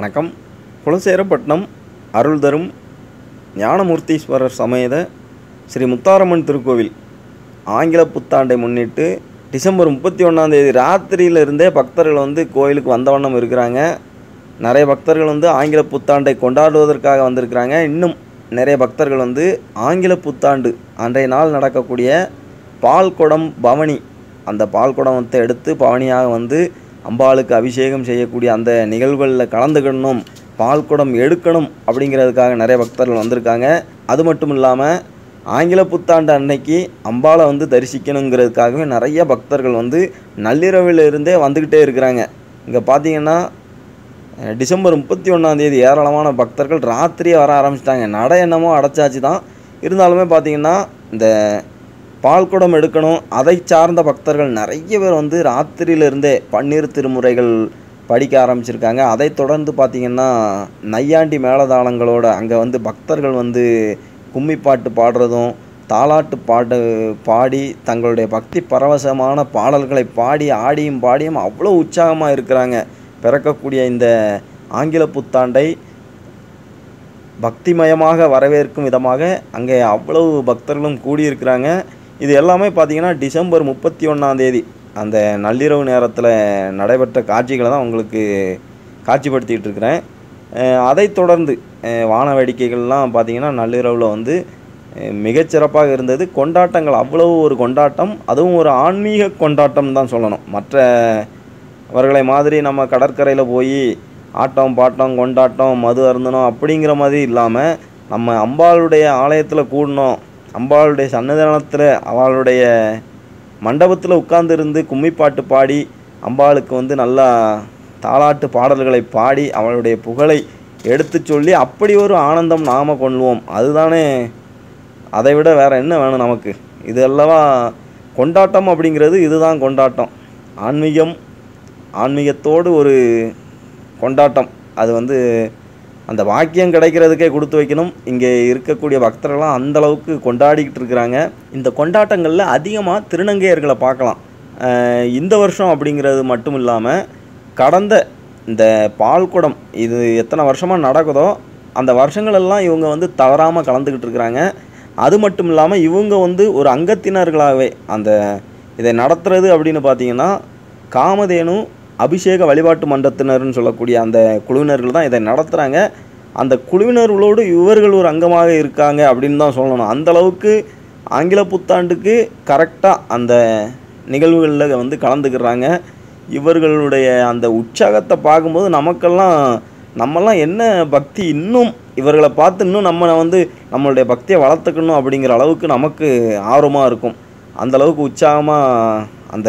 வணக்கம் குலசேரப்பட்டினம் அருள் தரும் ஞானமூர்த்தீஸ்வரர் சமேத ஸ்ரீ முத்தாரம்மன் திருக்கோவில் ஆங்கில புத்தாண்டை முன்னிட்டு டிசம்பர் முப்பத்தி ஒன்றாந்தேதி ராத்திரியிலிருந்தே பக்தர்கள் வந்து கோயிலுக்கு வந்த வண்ணம் இருக்கிறாங்க நிறைய பக்தர்கள் வந்து ஆங்கில புத்தாண்டை கொண்டாடுவதற்காக வந்திருக்கிறாங்க இன்னும் நிறைய பக்தர்கள் வந்து ஆங்கில புத்தாண்டு அன்றைய நாள் நடக்கக்கூடிய பால் குடம் பவனி அந்த பால் குடத்தை எடுத்து பவனியாக வந்து அம்பாளுக்கு அபிஷேகம் செய்யக்கூடிய அந்த நிகழ்வுகளில் கலந்துக்கணும் பால் குடம் எடுக்கணும் அப்படிங்கிறதுக்காக நிறைய பக்தர்கள் வந்திருக்காங்க அது மட்டும் இல்லாமல் ஆங்கில புத்தாண்டு அன்னைக்கு அம்பாளை வந்து தரிசிக்கணுங்கிறதுக்காகவே நிறைய பக்தர்கள் வந்து நள்ளிரவில் இருந்தே வந்துக்கிட்டே இருக்கிறாங்க இங்கே பார்த்தீங்கன்னா அஹ் டிசம்பர் முப்பத்தி ஒன்றாந்தேதி ஏராளமான பக்தர்கள் ராத்திரியே வர ஆரம்பிச்சிட்டாங்க நடை என்னமோ அடைச்சாச்சு தான் இருந்தாலுமே பார்த்தீங்கன்னா இந்த பால் குடம் எடுக்கணும் அதை சார்ந்த பக்தர்கள் நிறைய பேர் வந்து ராத்திரியிலிருந்தே பன்னீர் திருமுறைகள் படிக்க ஆரம்பிச்சிருக்காங்க அதை தொடர்ந்து பார்த்திங்கன்னா நையாண்டி மேளதாளங்களோட அங்கே வந்து பக்தர்கள் வந்து கும்மி பாட்டு பாடுறதும் தாலாட்டு பாட்டு பாடி தங்களுடைய பக்தி பரவசமான பாடல்களை பாடி ஆடியும் பாடியும் அவ்வளோ உற்சாகமாக இருக்கிறாங்க பிறக்கக்கூடிய இந்த ஆங்கில புத்தாண்டை பக்திமயமாக வரவேற்கும் விதமாக அங்கே அவ்வளவு பக்தர்களும் கூடியிருக்கிறாங்க இது எல்லாமே பார்த்தீங்கன்னா டிசம்பர் முப்பத்தி ஒன்றாந்தேதி அந்த நள்ளிரவு நேரத்தில் நடைபெற்ற காட்சிகளை தான் உங்களுக்கு காட்சிப்படுத்திக்கிட்டு இருக்கிறேன் அஹ் அதைத் தொடர்ந்து அஹ் வான வேடிக்கைகள்லாம் பார்த்தீங்கன்னா நள்ளிரவில் வந்து அஹ் மிகச்சிறப்பாக இருந்தது கொண்டாட்டங்கள் அவ்வளவு ஒரு கொண்டாட்டம் அதுவும் ஒரு ஆன்மீக கொண்டாட்டம் தான் சொல்லணும் மற்ற அவர்களை மாதிரி நம்ம கடற்கரையில் போய் ஆட்டம் பாட்டம் கொண்டாட்டம் மது அருந்தணும் அப்படிங்கிற மாதிரி இல்லாமல் நம்ம அம்பாளுடைய ஆலயத்தில் கூடணும் அம்பாளுடைய சன்னதானத்தில் அவளுடைய மண்டபத்தில் உட்கார்ந்திருந்து கும்மிப்பாட்டு பாடி அம்பாளுக்கு வந்து நல்லா தாலாட்டு பாடல்களை பாடி அவளுடைய புகழை எடுத்து சொல்லி அப்படி ஒரு ஆனந்தம் நாம கொள்வோம் அதுதானே அதை விட வேறு என்ன வேணும் நமக்கு இது அல்லவா கொண்டாட்டம் அப்படிங்கிறது இதுதான் கொண்டாட்டம் ஆன்மீகம் ஆன்மீகத்தோடு ஒரு கொண்டாட்டம் அது வந்து அந்த வாக்கியம் கிடைக்கிறதுக்கே கொடுத்து வைக்கணும் இங்கே இருக்கக்கூடிய பக்தர்கள்லாம் அந்த அளவுக்கு கொண்டாடிக்கிட்டு இருக்கிறாங்க இந்த கொண்டாட்டங்களில் அதிகமாக திருநங்கையர்களை பார்க்கலாம் அஹ் இந்த வருஷம் அப்படிங்கிறது மட்டும் இல்லாமல் கடந்த இந்த பால்குடம் இது எத்தனை வருஷமாக நடக்குதோ அந்த வருஷங்களெல்லாம் இவங்க வந்து தவறாமல் கலந்துக்கிட்டு இருக்கிறாங்க அது மட்டும் இல்லாமல் இவங்க வந்து ஒரு அங்கத்தினர்களாகவே அந்த இதை நடத்துறது அப்படின்னு பார்த்தீங்கன்னா காமதேனு அபிஷேக வழிபாட்டு மன்றத்தினர்னு சொல்லக்கூடிய அந்த குழுவினர்கள் தான் இதை நடத்துகிறாங்க அந்த குழுவினர்களோடு இவர்கள் ஒரு அங்கமாக இருக்காங்க அப்படின்னு தான் சொல்லணும் அந்த அளவுக்கு ஆங்கில புத்தாண்டுக்கு கரெக்டாக அந்த நிகழ்வுகளில் வந்து கலந்துக்கிறாங்க இவர்களுடைய அந்த உற்சாகத்தை பார்க்கும்போது நமக்கெல்லாம் நம்மெல்லாம் என்ன பக்தி இன்னும் இவர்களை பார்த்து இன்னும் நம்ம வந்து நம்மளுடைய பக்தியை வளர்த்துக்கணும் அப்படிங்கிற அளவுக்கு நமக்கு ஆர்வமாக இருக்கும் அந்த அளவுக்கு உற்சாகமாக அந்த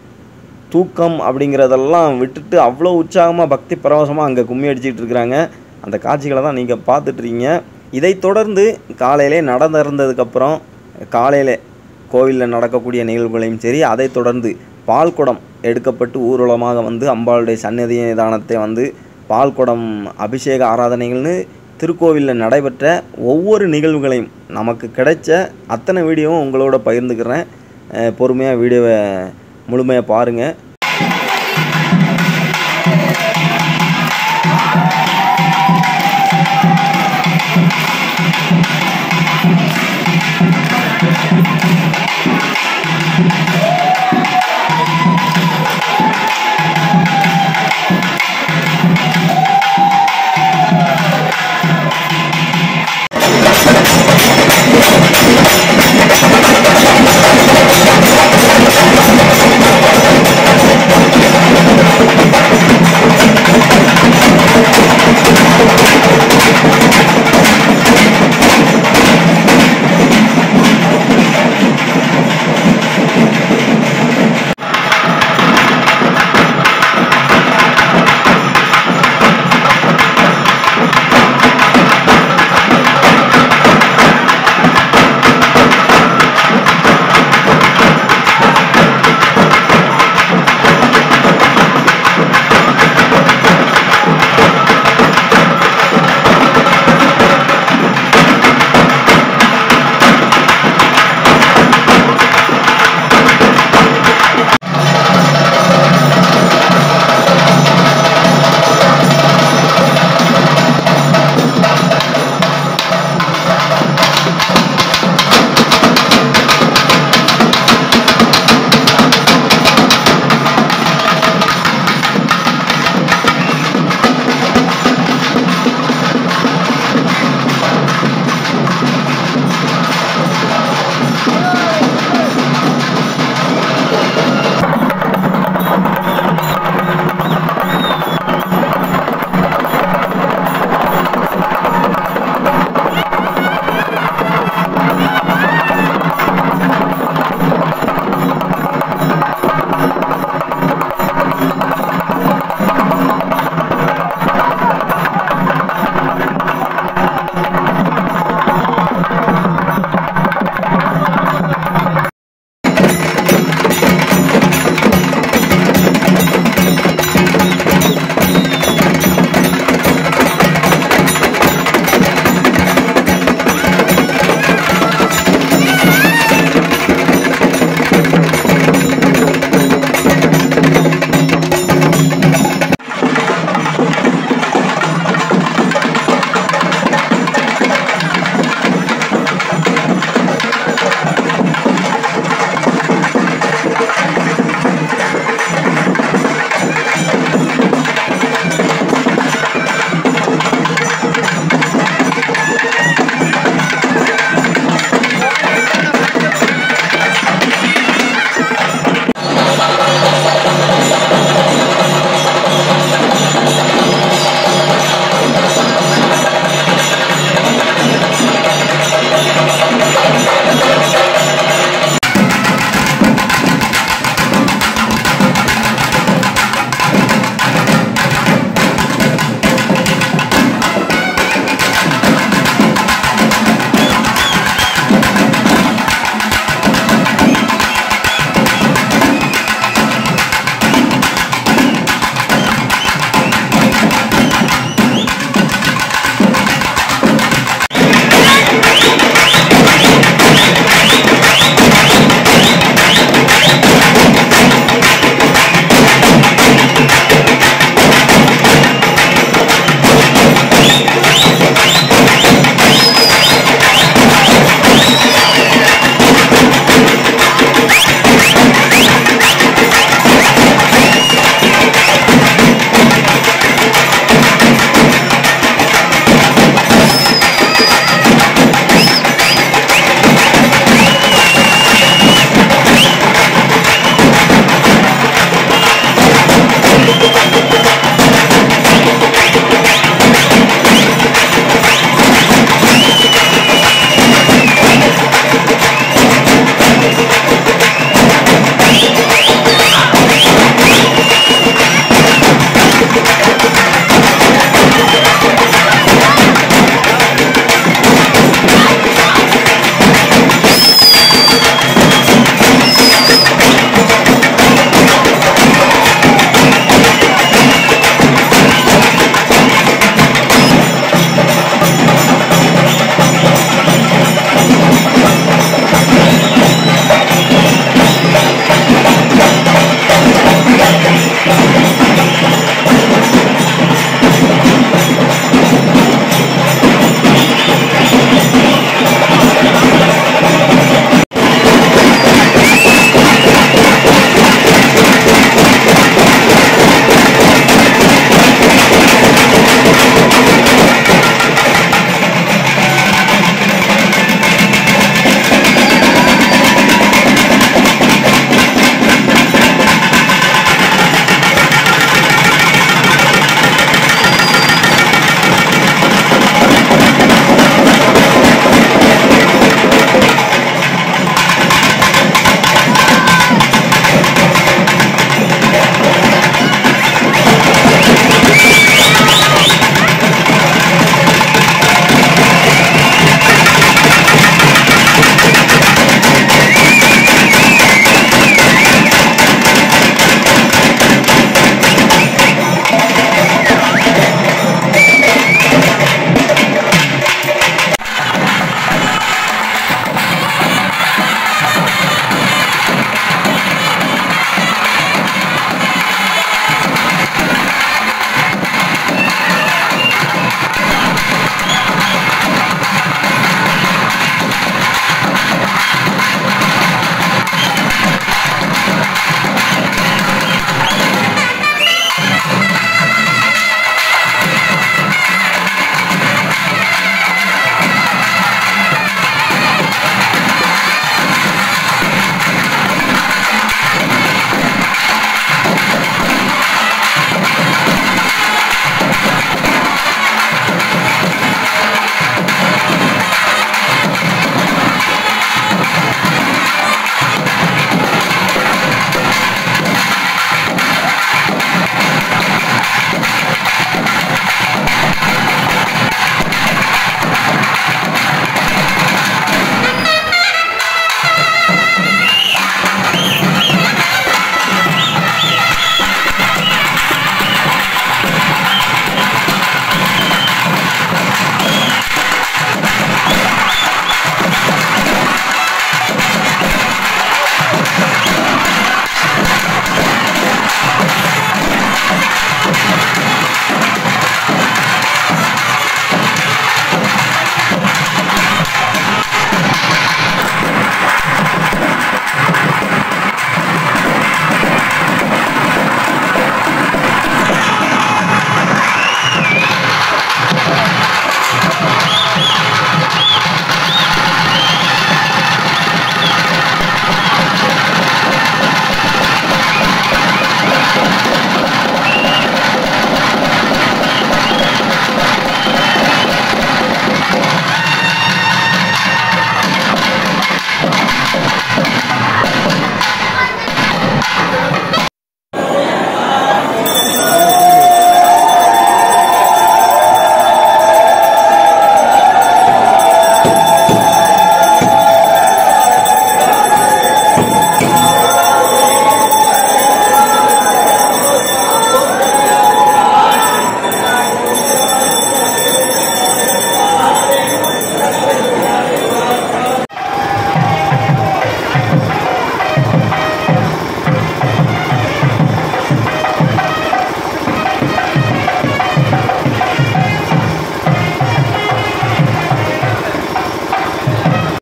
தூக்கம் அப்படிங்கிறதெல்லாம் விட்டுட்டு அவ்வளோ உற்சாகமாக பக்தி பரவசமாக அங்கே கும்மி அடிச்சிட்டு இருக்கிறாங்க அந்த காட்சிகளை தான் நீங்கள் பார்த்துட்ருக்கீங்க இதைத் தொடர்ந்து காலையிலே நடந்திருந்ததுக்கப்புறம் காலையில் கோவிலில் நடக்கக்கூடிய நிகழ்வுகளையும் சரி அதைத் தொடர்ந்து பால் குடம் எடுக்கப்பட்டு ஊர்வலமாக வந்து அம்பாளுடைய சந்நிதிதானத்தை வந்து பால் குடம் அபிஷேக ஆராதனைகள்னு திருக்கோவிலில் நடைபெற்ற ஒவ்வொரு நிகழ்வுகளையும் நமக்கு கிடைச்ச அத்தனை வீடியோவும் உங்களோட பகிர்ந்துக்கிறேன் பொறுமையாக வீடியோவை முழுமையாக பாருங்கள்